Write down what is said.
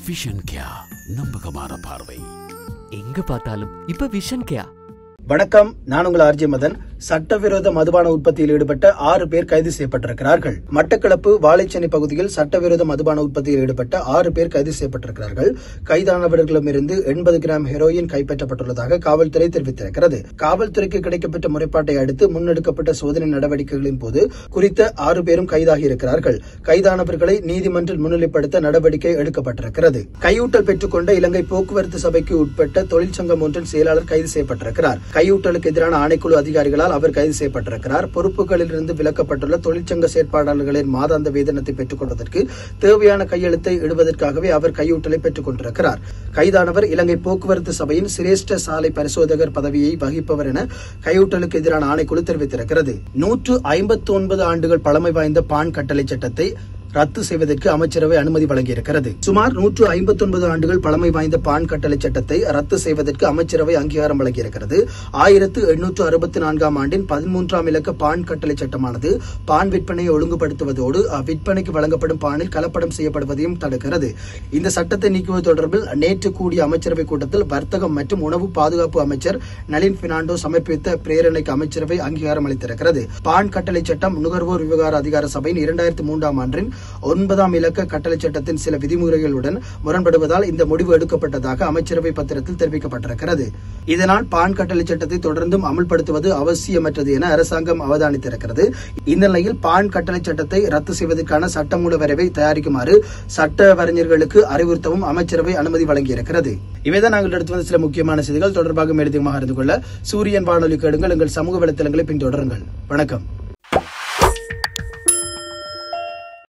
vision கியா நம்பகமான பார்வை எங்க பார்த்தாலும் இப்ப விஷன் கேயா வணக்கம் நான் உங்கள் ஆர்ஜே மதன் சட்டவிரோத மதுபான உற்பத்தியில் ஈடுபட்ட ஆறு பேர் கைது செய்யப்பட்டிருக்கிறார்கள் மட்டக்களப்பு வாழைச்சேனை பகுதியில் சட்டவிரோத மதுபான உற்பத்தியில் ஈடுபட்ட ஆறு பேர் கைது செய்யப்பட்டிருக்கிறார்கள் கைதானவர்களிடமிருந்து எண்பது கிராம் ஹெரோயின் கைப்பற்றப்பட்டுள்ளதாக காவல்துறை தெரிவித்திருக்கிறது காவல்துறைக்கு கிடைக்கப்பட்ட முறைப்பாட்டை அடுத்து முன்னெடுக்கப்பட்ட சோதனை நடவடிக்கைகளின் போது குறித்த ஆறு பேரும் கைதாகி இருக்கிறார்கள் கைதானவர்களை நீதிமன்றில் முன்னிலைப்படுத்த நடவடிக்கை எடுக்கப்பட்டிருக்கிறது கையூட்டல் பெற்றுக்கொண்ட இலங்கை போக்குவரத்து சபைக்கு உட்பட்ட தொழிற்சங்கம் ஒன்றின் செயலாளர் கைது செய்யப்பட்டிருக்கிறார் கையூட்டலுக்கு எதிரான ஆணைக்குழு அதிகாரிகளால் அவர் கைது செய்யப்பட்டிருக்கிறார் பொறுப்புகளில் இருந்து விலக்கப்பட்டுள்ள தொழிற்சங்க செயற்பாட்டாளர்களின் மாதாந்த வேதனத்தை பெற்றுக் கொள்வதற்கு தேவையான கையெழுத்தை இடுவதற்காகவே அவர் கையூட்டலை பெற்றுக் கொண்டிருக்கிறார் கைதானவர் இலங்கை போக்குவரத்து சபையின் சிரேஷ்ட சாலை பரிசோதகர் பதவியை வகிப்பவர் என கையூட்டலுக்கு எதிரான ஆணைக்குழு தெரிவித்திருக்கிறது நூற்று ஐம்பத்தி ஒன்பது ஆண்டுகள் பழமை வாய்ந்த பான் கட்டளை சட்டத்தை ரத்து செய்வதற்கு அமைச்சரவை அனுமதி வழங்கியிருக்கிறது சுமார் நூற்று ஐம்பத்தி ஒன்பது ஆண்டுகள் பழமை வாய்ந்த பான் கட்டளை சட்டத்தை ரத்து செய்வதற்கு அமைச்சரவை அங்கீகாரம் வழங்கியிருக்கிறது ஆயிரத்து எண்ணூற்று அறுபத்தி நான்காம் ஆண்டின் பதிமூன்றாம் இலக்க பான் கட்டளை சட்டமானது பான் விற்பனையை ஒழுங்குபடுத்துவதோடு அவ்விற்பனைக்கு வழங்கப்படும் பானில் கலப்படம் செய்யப்படுவதையும் தடுக்கிறது இந்த சட்டத்தை நீக்குவது தொடர்பில் நேற்று கூடிய அமைச்சரவை கூட்டத்தில் வர்த்தகம் மற்றும் உணவு பாதுகாப்பு அமைச்சர் நளின் பினாண்டோ சமர்ப்பித்த பிரேரணைக்கு அமைச்சரவை அங்கீகாரம் அளித்திருக்கிறது பான் கட்டளை சட்டம் நுகர்வோர் விவகார அதிகார சபையின் இரண்டாயிரத்தி மூன்றாம் ஆண்டின் ஒன்பதாம் இலக்க கட்டளை சட்டத்தின் சில விதிமுறைகளுடன் முரண்படுவதால் இந்த முடிவு எடுக்கப்பட்டதாக அமைச்சரவை பத்திரத்தில் தெரிவிக்கப்பட்டிருக்கிறது இதனால் பான் கட்டளை சட்டத்தை தொடர்ந்தும் அமல்படுத்துவது அவசியமற்றது என அரசாங்கம் அவதானித்திருக்கிறது இந்த நிலையில் பான் கட்டளை சட்டத்தை ரத்து செய்வதற்கான சட்டமூல வரைவை தயாரிக்குமாறு சட்ட வரைஞர்களுக்கு அறிவுறுத்தவும் அமைச்சரவை அனுமதி வழங்கியிருக்கிறது இவைதான் நாங்கள் எடுத்து வந்த சில முக்கியமான செய்திகள் தொடர்பாக மேலதிகமாக அறிந்து கொள்ள சூரியன் வானொலி கேடுங்கள் எங்கள் சமூக வலைத்தளங்களை பின்தொடருங்கள் வணக்கம்